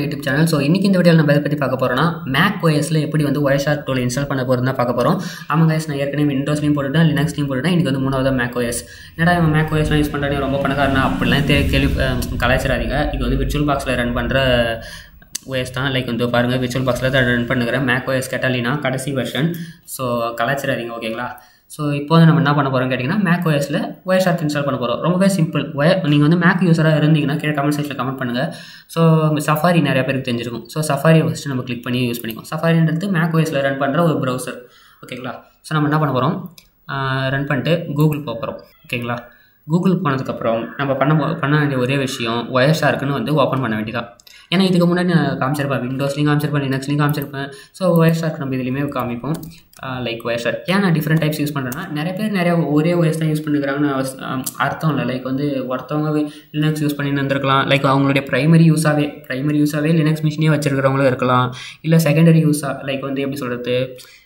YouTube channel so இன்றைக்கி இந்த வீடியோவில் நம்ம எதை பற்றி பார்க்க போகிறோம்னா மேக் OSல எப்படி வந்து ஒயர்ஷார்க் டூல் இன்ஸ்டால் பண்ண போகிறது தான் பார்க்க போகிறோம் ஆமாம் guys நான் ஏற்கனவே விண்டோஸ்லையும் போட்டுட்டேன் லினக்ஸ்லையும் போட்டுட்டேன் இன்றைக்கி வந்து மூணாவது மேக் OS என்னடா இவன் மேக் OSலாம் யூஸ் பண்ணுறானே ரொம்ப பணக்காரனா அப்படிலாம் தெ கேள்வி அஹ், கலாய்ச்சிடாதீங்க இது வந்து விர்ச்சுவல் பாக்ஸில் ரன் பண்ணுற ஓஎஸ் தான் லைக் வந்து பாருங்கள் விர்ச்சுவல் பாக்ஸில் தான் ரன் பண்ணுறேன் மேக் OS கேட்டாலினா கடைசி வெர்ஷன் ஸோ கலாய்ச்சிடாதீங்க ஓகேங்களா ஸோ இப்போ வந்து நம்ம என்ன பண்ண போகிறோம் கேட்டிங்கன்னா மேக் ஓஎஸில் ஒயர்ஷார்க் இன்ஸ்டால் பண்ண போகிறோம் ரொம்பவே சிம்பிள் ஒயர் நீங்கள் வந்து மேக் யூஸராக இருந்தீங்கன்னா கீழே கமெண்ட் செக்ஷனில் கமெண்ட் பண்ணுங்கள் ஸோ சஃபாரி நிறைய பேருக்கு தெரிஞ்சிருக்கும் ஸோ சஃபாரியை ஃபஸ்ட்டு நம்ம கிளிக் பண்ணி யூஸ் பண்ணிக்கோம் சஃபாரின்றது மேக் ஓஎஸில் ரன் பண்ணுற ஒரு ப்ரௌசர் ஓகேங்களா ஸோ நம்ம என்ன பண்ண போகிறோம் ரன் பண்ணிட்டு கூகுள் போக போகிறோம் ஓகேங்களா கூகுள் போனதுக்கப்புறம் நம்ம பண்ண போ- பண்ண வேண்டிய ஒரே விஷயம் ஒயர்ஷார்க்குன்னு வந்து ஓப்பன் பண்ண வேண்டியதான் ஏன்னா இதுக்கு முன்னாடி நான் காமிச்சிருப்பேன் விண்டோஸ்லையும் காமிச்சிருப்பேன் லினக்ஸ்லையும் காமிச்சிருப்பேன் ஸோ ஒயர்ஷார்க் நம்ம இதுலையுமே காமிப்போம் லைக் ஒயர்ஷார்க் ஏன் நான் டிஃப்ரெண்ட் டைப்ஸ் யூஸ் பண்ணுறேன்னா நிறைய பேர் நிறைய ஒரே ஒயர்ஸ் தான் யூஸ் பண்ணிக்கிறாங்கன்னு அவஸ்- ஆம், அர்த்தம் இல்லை லைக் வந்து ஒருத்தவங்க லினக்ஸ் யூஸ் பண்ணி இருந்திருக்கலாம் லைக் அவங்களுடைய ப்ரைமரி யூஸாகவே ப்ரைமரி யூஸாகவே லினக்ஸ் மிஷினே வச்சிருக்கிறவங்களும் இருக்கலாம் இல்லை செகண்டரி யூஸாக லைக் வந்து எப்படி சொல்கிறது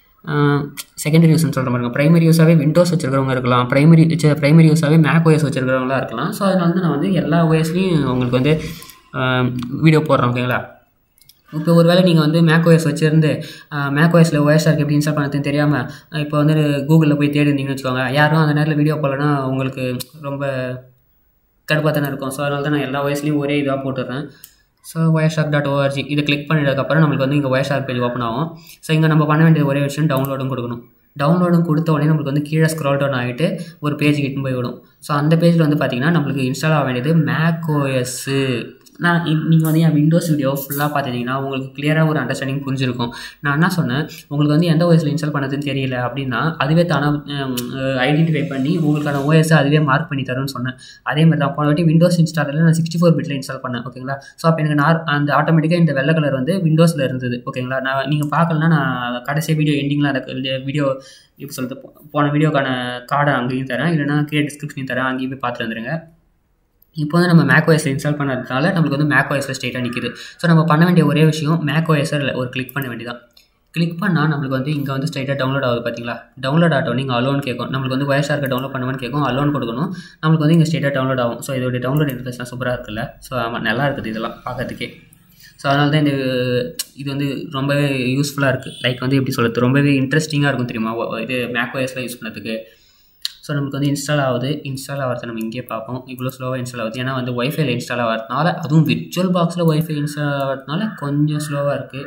செகண்டரி யூஸ்னு சொல்கிற மாதிரி ப்ரைமரி யூஸாகவே விண்டோஸ் வச்சிருக்கிறவங்க இருக்கலாம் ப்ரைமரி ப்ரைமரி யூஸாகவே மேக் OS வச்சிருக்கிறவங்களா இருக்கலாம் ஸோ அதனால வந்து நான் வந்து எல்லா ஓஎஸ்லையும் உங்களுக்கு வந்து வீடியோ போடுறேன் ஓகேங்களா இப்போ ஒருவேளை நீங்கள் வந்து மேக் OS வச்சுருந்து மேக் OSல ஒயர்ஷார்க் எப்படி இன்ஸ்டால் பண்ணதுன்னு தெரியாமல் இப்போ வந்து கூகுளில் போய் தேடி இருந்தீங்கன்னு வச்சுக்கோங்க யாரும் அந்த நேரத்தில் வீடியோ போடலன்னா உங்களுக்கு ரொம்ப கடுப்பாக தானே இருக்கும் ஸோ அதனால தான் நான் எல்லா வயசுலையும் ஒரே இதாக போட்டுடுறேன் ஸோ ஒயர்ஷார்க் டாட் ஓஆர்ஜி இதை கிளிக் பண்ணிட்டதுக்கப்புறம் நம்மளுக்கு வந்து இங்கே ஒயர்ஷார்க் பேஜ் ஓப்பன் ஆகும் ஸோ இங்கே நம்ம பண்ண வேண்டிய ஒரே விஷயம் டவுன்லோடும் கொடுக்கணும் டவுன்லோடும் கொடுத்த உடனே நம்மளுக்கு வந்து கீழே ஸ்க்ரால் டவுன் ஆகிட்டு ஒரு பேஜ் கிட்ட போய் விடும் ஸோ அந்த பேஜில் வந்து பார்த்தீங்கன்னா நம்மளுக்கு இன்ஸ்டால் ஆக வேண்டியது மேக் ஓஎஸ்ஸு நான் நீங்கள் வந்து என் விண்டோஸ் வீடியோ ஃபுல்லாக பார்த்துட்டிங்கன்னா உங்களுக்கு கிளியராக ஒரு அண்டர்ஸ்டாண்டிங் புரிஞ்சிருக்கும் நான் என்ன சொன்னேன் உங்களுக்கு வந்து எந்த ஓஎஸில் இன்ஸ்டால் பண்ணதுன்னு தெரியல அப்படின்னா அதுவே தானாக ஐடென்டிஃபை பண்ணி உங்களுக்கான ஓஎஸை அதுவே மார்க் பண்ணி தரும்னு சொன்னேன் அதே மாதிரி தான் போன வாட்டி விண்டோஸ் இன்ஸ்டாலில் நான் சிக்ஸ்டி ஃபோர் பிட்டில் இன்ஸ்டால் பண்ணேன் ஓகேங்களா ஸோ அப்போ எனக்கு நார் அந்த ஆட்டோமேட்டிக்காக இந்த வெள்ளை கலர் வந்து விண்டோஸில் இருந்தது ஓகேங்களா நான் நீங்கள் பார்க்கலன்னா நான் கடைசி வீடியோ எண்டிங்கில் அந்த வீடியோ இப்போ சொல்லிட்டு போன வீடியோக்கான கார்டை அங்கேயும் தரேன் இல்லைனா கீழே டிஸ்கிரிப்ஷனையும் தரேன் அங்கேயும் போய் பார்த்துட்டு வந்துருங்க இப்போ வந்து நம்ம மேக் OS இன்ஸ்டால் பண்ணதுனால நம்மளுக்கு வந்து மேக் OSல ஸ்ட்ரெயிட்டாக நிற்கிது ஸோ நம்ம பண்ண வேண்டிய ஒரே விஷயம் மேக் OSல ஒரு கிளிக் பண்ண வேண்டியதான் கிளிக் பண்ணால் நம்மளுக்கு வந்து இங்கே வந்து ஸ்ட்ரைட்டாக டவுன்லோட் ஆகுது பார்த்தீங்களா டவுன்லோட் ஆட்டோம் நீங்கள் அலோன் கேட்கும் நம்மளுக்கு வந்து ஒயர்ஷார்க்கு டவுன்லோட் பண்ணுவேன்னு கேட்கும் அலோன் கொடுக்கணும் நம்மளுக்கு வந்து இங்கே ஸ்ட்ரைட்டாக டவுன்லோட் ஆகும் ஸோ இதோட டவுன்லோட் இன்டர்ஃபேஸ்லாம் சூப்பராக இருக்குல்ல ஸோ ஆமாம் நல்லா இருக்குது இதெல்லாம் பார்க்கறதுக்கே ஸோ அதனால தான் இந்த இது வந்து ரொம்பவே யூஸ்ஃபுல்லாக இருக்குது லைக் வந்து எப்படி சொல்கிறது ரொம்பவே இன்ட்ரெஸ்டிங்காக இருக்கும் தெரியுமா ஒ- இது மேக் OSல யூஸ் பண்ணதுக்கு ஸோ நமக்கு வந்து இன்ஸ்டால் ஆகுது இன்ஸ்டால் ஆகிறத நம்ம இங்கே பார்ப்போம் இவ்வளோ ஸ்லோவாக இன்ஸ்டால் ஆகுது ஏன்னா வந்து ஒய்ஃபைல இன்ஸ்டால் ஆகிறதுனால அதுவும் விர்ச்சுவல் பாக்ஸில் ஒய்ஃபை இன்ஸ்டால் ஆகிறதுனால கொஞ்சம் ஸ்லோவாக இருக்குது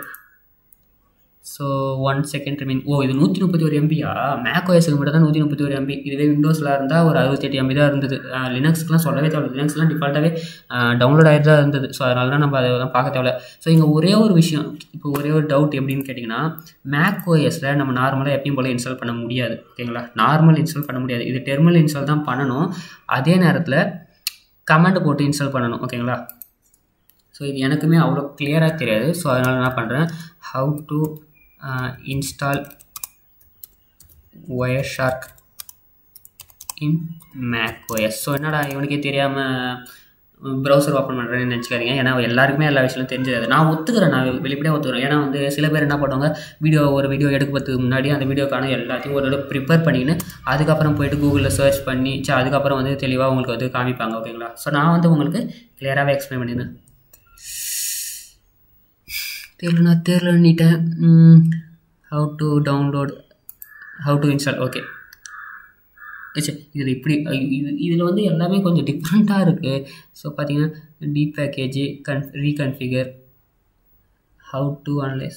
so one second remain oh இது நூற்றி முப்பத்தி ஒரு எம்பியா மேக் ஓஎஸ்க்கு மட்டும் தான் நூற்றி முப்பத்தி ஒரு எம்பி இதுவே விண்டோஸில் இருந்தால் ஒரு அறுபத்தெட்டு எம்பி தான் இருந்தது லினக்ஸ்க்குலாம் சொல்லவே தேவை லினக்ஸ்லாம் டிஃபால்ட்டாகவே டவுன்லோட் ஆகிட்டு தான் இருந்தது ஸோ அதனால தான் நம்ம அதை தான் பார்க்க தேவையில்ல ஸோ இங்கே ஒரே ஒரு விஷயம் இப்போ ஒரே ஒரு டவுட் எப்படின்னு கேட்டிங்கன்னா மேக் ஓஎஸில் நம்ம நார்மலாக எப்பயும் போல் இன்ஸ்டால் பண்ண முடியாது ஓகேங்களா நார்மல் இன்ஸ்டால் பண்ண முடியாது இது டெர்மினல் இன்ஸ்டால் தான் பண்ணணும் அதே நேரத்தில் கமெண்ட் போட்டு இன்ஸ்டால் பண்ணணும் ஓகேங்களா ஸோ இது எனக்குமே அவ்வளோ கிளியராக தெரியாது ஸோ அதனால் என்ன பண்ணுறேன் how to install Wireshark in Mac OS so என்னடா இவனுக்கே தெரியாமல் ப்ரௌசர் ஓப்பன் பண்ணுறேன்னு நினச்சிக்காதீங்க ஏன்னா எல்லாருக்குமே எல்லா விஷயமும் தெரிஞ்சது நான் ஒத்துக்கிறேன் நான் வெளிப்படையாக ஒத்துக்கிறேன் ஏன்னா வந்து சில பேர் என்ன பண்ணுவாங்க வீடியோ ஒரு வீடியோ எடுக்கிறதுக்கு முன்னாடி அந்த வீடியோக்கான எல்லாத்தையும் ஒரு தடவை ப்ரிப்பேர் பண்ணிக்கின்னு அதுக்கப்புறம் போயிட்டு கூகுளில் சர்ச் பண்ணி சரி அதுக்கப்புறம் வந்து தெளிவாக உங்களுக்கு வந்து காமிப்பாங்க ஓகேங்களா ஸோ நான் வந்து உங்களுக்கு கிளியராகவே எக்ஸ்பிளைன் பண்ணிடுறேன் தெரியலண்ணா தெரிலன்னிட்டேன் how to download how to install okay சரி இதில் இப்படி ஐ- இது இதில் வந்து எல்லாமே கொஞ்சம் டிஃப்ரெண்ட்டாக இருக்குது ஸோ பார்த்தீங்கன்னா the package can reconfigure how to analyse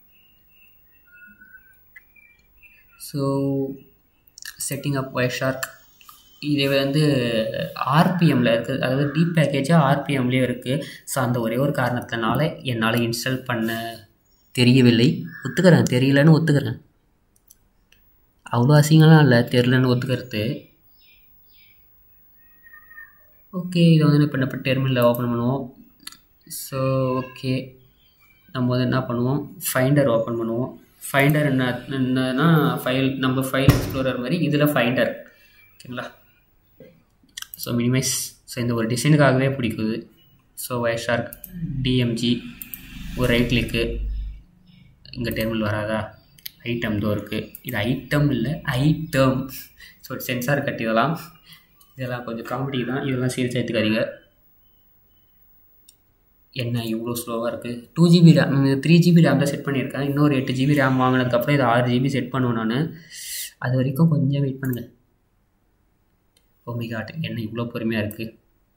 so setting up Wireshark இது வந்து ஆர்பிஎம்மில் இருக்குது அதாவது டி பேக்கேஜாக ஆர்பிஎம்லேயே இருக்குது ஸோ அந்த ஒரே ஒரு காரணத்தினால என்னால் இன்ஸ்டால் பண்ண தெரியவில்லை ஒத்துக்கிறேன் தெரியலன்னு ஒத்துக்கிறேன் அவ்வளோ அசிங்கம்லாம் இல்லை தெரிலன்னு ஒத்துக்கிறது ஓகே இதை வந்து இப்போ நம்ம டெர்மினலில் ஓப்பன் பண்ணுவோம் ஸோ ஓகே நம்ம வந்து என்ன பண்ணுவோம் ஃபைண்டர் ஓப்பன் பண்ணுவோம் ஃபைண்டர் என்ன என்னன்னா ஃபைல் நம்ம ஃபைல் எக்ஸ்ப்ளோரர் மாதிரி இதில் ஃபைண்டர் ஓகேங்களா ஸோ மினிமைஸ் ஸோ இந்த ஒரு டிசைனுக்காகவே பிடிக்குது ஸோ ஒயர்ஷார்க் டிஎம்ஜி ஒரு ரைட் கிளிக்கு இங்கே டேபிள் வராதா ஐட்டம் தோ இருக்குது இது ஐட்டம் இல்லை ஐட்டம் ஸோ சென்சார் கட் இதெல்லாம் இதெல்லாம் கொஞ்சம் காமெடி தான் இதெல்லாம் சீரியஸாக எடுத்துக்காதீங்க என்ன இவ்வளோ ஸ்லோவாக இருக்குது two GB RAM three GB RAM தான் செட் பண்ணியிருக்கேன் இன்னொரு எட்டு ஜிபி ரேம் வாங்கினதுக்கப்புறம் இது ஆறு ஜிபி செட் பண்ணுவேன் நான் அது வரைக்கும் கொஞ்சம் வெயிட் பண்ணுங்கள் ஓமிகாட் என்ன இவ்வளோ பொறுமையாக இருக்குது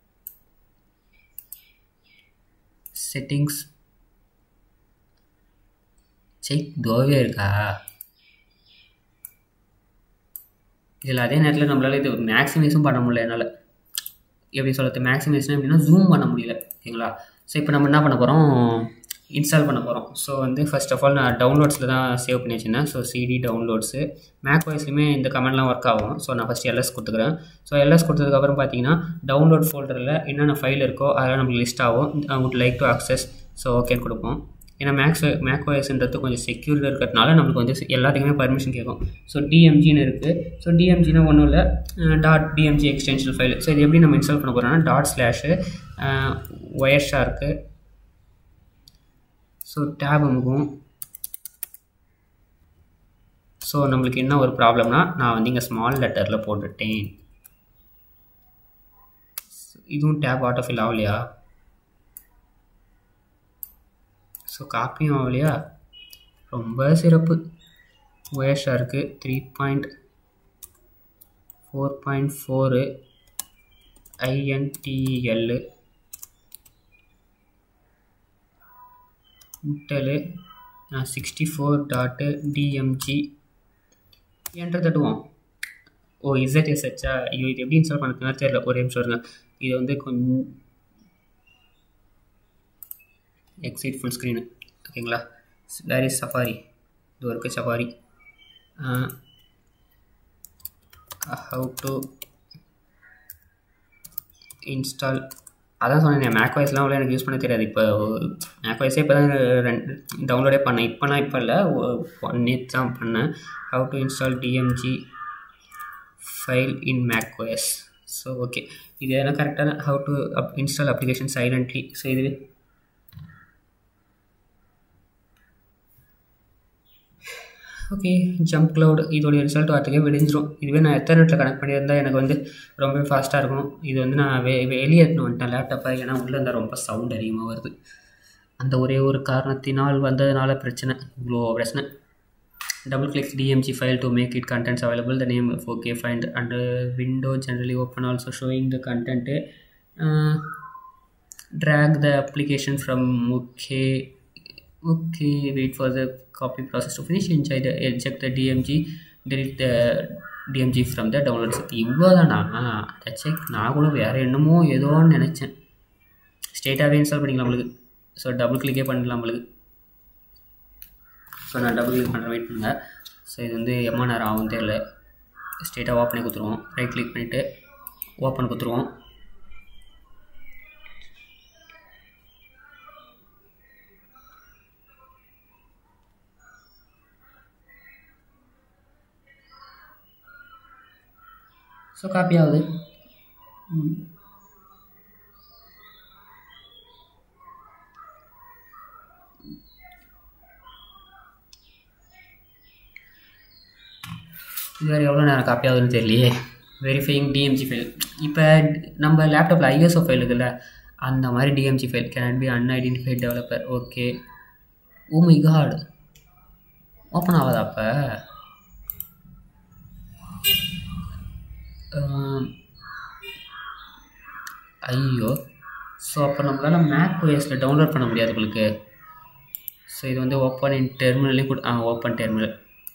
செட்டிங்ஸ் செக் தோவே இருக்கா இதில் அதே நேரத்தில் நம்மளால் இது மேக்ஸிமைஸும் பண்ண முடியல என்னால் எப்படி சொல்கிறது மேக்ஸிமைஸ்னா எப்படின்னா ஜூம் பண்ண முடியல ஓகேங்களா ஸோ இப்போ நம்ம என்ன பண்ண போகிறோம் இன்ஸ்டால் பண்ண போகிறோம் ஸோ வந்து ஃபர்ஸ்ட் ஆஃப் ஆல் நான் டவுன்லோட்ஸில் தான் சேவ் பண்ணி வச்சுருந்தேன் ஸோ சிடி டவுன்லோட்ஸு மேக் வாய்ஸ்லையுமே இந்த கமெண்ட்லாம் ஒர்க் ஆகும் ஸோ நான் ஃபஸ்ட்டு எல்எஸ் கொடுத்துக்கிறேன் ஸோ எல்எஸ் கொடுத்ததுக்கப்புறம் பார்த்தீங்கன்னா டவுன்லோட் ஃபோல்டரில் என்னென்ன ஃபைல் இருக்கோ அதெல்லாம் நமக்கு லிஸ்ட் ஆகும் I would like to access so ஓகேன்னு கொடுப்போம் ஏன்னா மேக்ஸ் மேக் ஓஎஸ்ன்றது கொஞ்சம் செக்யூர் இருக்கிறதுனால நம்மளுக்கு வந்து எல்லாத்துக்குமே பர்மிஷன் கேட்கும் ஸோ டிஎம்ஜின்னு இருக்குது ஸோ டிஎம்ஜினா ஒன்றும் இல்லை dot DMG extension file so இது எப்படி நம்ம இன்ஸ்டால் பண்ண போகிறோம்னா dot slash Wireshark so tab அமுக்கும் ஸோ நம்மளுக்கு என்ன ஒரு ப்ராப்ளம்னா நான் வந்து இங்கே ஸ்மால் லெட்டரில் போட்டுட்டேன் இதுவும் டேப் ஆட்டோ ஃபில் ஆகலையா ஸோ காப்பியும் ஆகலையா ரொம்ப சிறப்பு ஒயர்ஷாக இருக்குது three point four point four INTL Intel sixty four dot DMG enter தட்டுவோம் ஓ இசட்எஸ்ஹெச்சா ஐயோ இது எப்படி இன்ஸ்டால் பண்ணுறதுனா தெரியல ஒரே நிமிஷம் வருங்க இது வந்து கொஞ்சம் எக்ஸிட் ஃபுல் ஸ்க்ரீனு ஓகேங்களா வேர் இஸ் சஃபாரி இது இருக்குது சஃபாரி ஹவு டு இன்ஸ்டால் அதான் சொன்னேன் மேக் வாய்ஸ்லாம் அவ்வளோ எனக்கு யூஸ் பண்ண தெரியாது இப்போ மேக் வாய்ஸே இப்போ தான் ரெண்டு டவுன்லோடே பண்ணேன் இப்போலாம் இப்போ இல்லை ஒன் நேத் தான் பண்ணேன் how to install DMG file in Mac வாய்ஸ் ஸோ ஓகே இது எதனா கரெக்டாக how to up install application silently so இது ஓகே ஜம்ப் க்ளவுட் இதோடைய ரிசல்ட் வரத்துக்கே விடிஞ்சிரும் இதுவே நான் எத்தர்நெட்டில் கனெக்ட் பண்ணியிருந்தால் எனக்கு வந்து ரொம்பவே ஃபாஸ்ட்டாக இருக்கும் இது வந்து நான் வெ வெளியே எடுத்துன்னு வந்துட்டேன் லேப்டாப்பை ஏன்னா உள்ளே இருந்தால் ரொம்ப சவுண்ட் அதிகமாக வருது அந்த ஒரே ஒரு காரணத்தினால் வந்ததுனால பிரச்சனை இவ்வளோ பிரச்சனை double click dmg file to make it contents available the name of okay find under window generally open also showing the content uh, drag the application from okay okay wait for the copy process to finish inside the eject the dmg delete the dmg from the downloads இவ்வளோதானா அதை check நான் கூட வேறு என்னமோ ஏதோன்னு நினச்சேன் ஸ்டேட்டாகவே install பண்ணிக்கலாம் நம்மளுக்கு so double கிளிக்கே பண்ணிக்கலாம் நம்மளுக்கு ஸோ நான் டபுள் கிளிக் பண்ணுறேன் வெயிட் பண்ணுங்கள் ஸோ இது வந்து எம்மா நேரம் ஆகும் தெரில ஸ்ட்ரெயிட்டாக ஓப்பனே கொடுத்துருவோம் ரைட் கிளிக் பண்ணிவிட்டு ஓப்பன் கொடுத்துருவோம் ஸோ காப்பி ஆகுது ம். இது வேறு எவ்வளோ நேரம் காப்பி ஆகுதுன்னு தெரியலையே வெரிஃபைங் டிஎம்ஜி ஃபைல் இப்போ நம்ம லேப்டாப்பில் ஐஎஸ்ஓ ஃபைல் இருக்குல்ல அந்த மாதிரி DMG file can be unidentified developer okay oh my God open ஆகாதா அப்போ ஐயோ ஸோ அப்போ நம்மளால் மேக் ஓஎஸில் டவுன்லோட் பண்ண முடியாது உங்களுக்கு ஸோ இது வந்து ஓப்பன் இன் டெர்மினலே கூட ah open terminal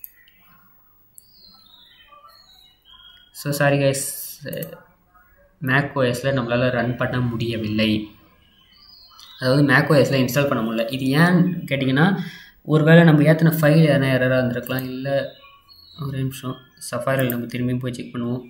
so sorry guys Mac ஓஎஸில் நம்மளால் ரன் பண்ண முடியவில்லை அதாவது மேக் ஓஎஸில் இன்ஸ்டால் பண்ண முடியல இது ஏன்னு கேட்டிங்கன்னா ஒருவேளை நம்ம ஏற்றின ஃபைல் எதனா எரராக இருந்திருக்கலாம் இல்லை ஒரு நிமிஷம் சஃபாரியில் நம்ம திரும்பியும் போய் செக் பண்ணுவோம்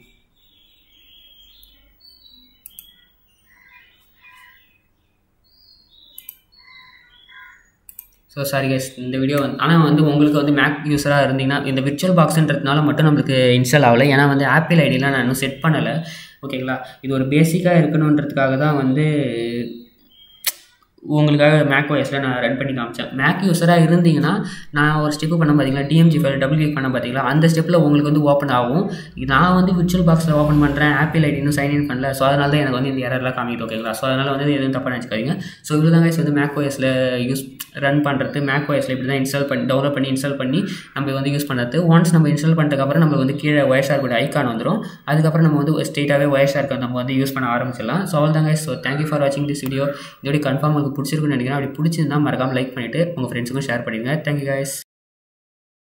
ஸோ சாரி கைஸ் இந்த வீடியோ வந்து ஆனால் வந்து உங்களுக்கு வந்து மேக் யூஸராக இருந்தீங்கன்னா இந்த விர்ச்சுவல் பாக்ஸ்ன்றதுனால மட்டும் நம்மளுக்கு இன்ஸ்டால் ஆகலை ஏன்னா வந்து ஆப்பிள் ஐடியெலாம் நான் இன்னும் செட் பண்ணலை ஓகேங்களா இது ஒரு பேசிக்காக இருக்கணுன்றதுக்காக தான் வந்து உங்களுக்காக மேக் ஓஎஸில் நான் ரன் பண்ணி காமிச்சேன் மேக் யூஸராக இருந்தீங்கன்னா நான் ஒரு ஸ்டெப்பு பண்ண பார்த்தீங்களா டிஎம்ஜி ஃபைல் டபுள் கிளிக் பண்ண பார்த்தீங்களா அந்த ஸ்டெப்பில் உங்களுக்கு வந்து ஓப்பன் ஆகும் நான் வந்து விர்ச்சுவல் பாக்ஸில் ஓப்பன் பண்ணுறேன் ஆப்பிள் ஐடி இன்னும் சைன் இன் பண்ணல ஸோ அதனால தான் எனக்கு வந்து இந்த எரர்லாம் காமிக்கிட்டு ஓகேங்களா ஸோ அதனால் வந்து எதுவும் தப்பாக நினச்சிக்காதீங்க ஸோ இவ்வளோ தான் guys வந்து மேக் ஓஎஸில் யூஸ் ரன் பண்ணுறது மேக் ஓஎஸில் இப்படி தான் இன்ஸ்டால் பண்ணி டவுன்லோட் பண்ணி இன்ஸ்டால் பண்ணி நம்ம வந்து யூஸ் பண்ணுறது ஒன்ஸ் நம்ம இன்ஸ்டால் பண்ணிட்டதுக்கப்புறம் நம்ம வந்து கீழே ஒயர்ஷார் கூட ஐக்கான் வந்துடும் அதுக்கப்புறம் நம்ம வந்து ஸ்ட்ரெயிட்டாகவே ஒயர்ஷார்க்கு நம்ம வந்து யூஸ் பண்ண ஆரம்பிச்சிடலாம் ஸோ அவ்வளோ தான் guys ஸோ தேங்க்யூ ஃபார் வாட்சிங் திஸ் வீடியோ இதோட கன்ஃபார்ம் உங்களுக்கு பிடிச்சிருக்குன்னு நினைக்கிறேன் அப்படி பிடிச்சிருந்தா மறக்காமல் லைக் பண்ணிவிட்டு உங்கள் ஃப்ரெண்ட்ஸுக்கும் ஷேர் பண்ணிடுங்க தேங்க்யூ guys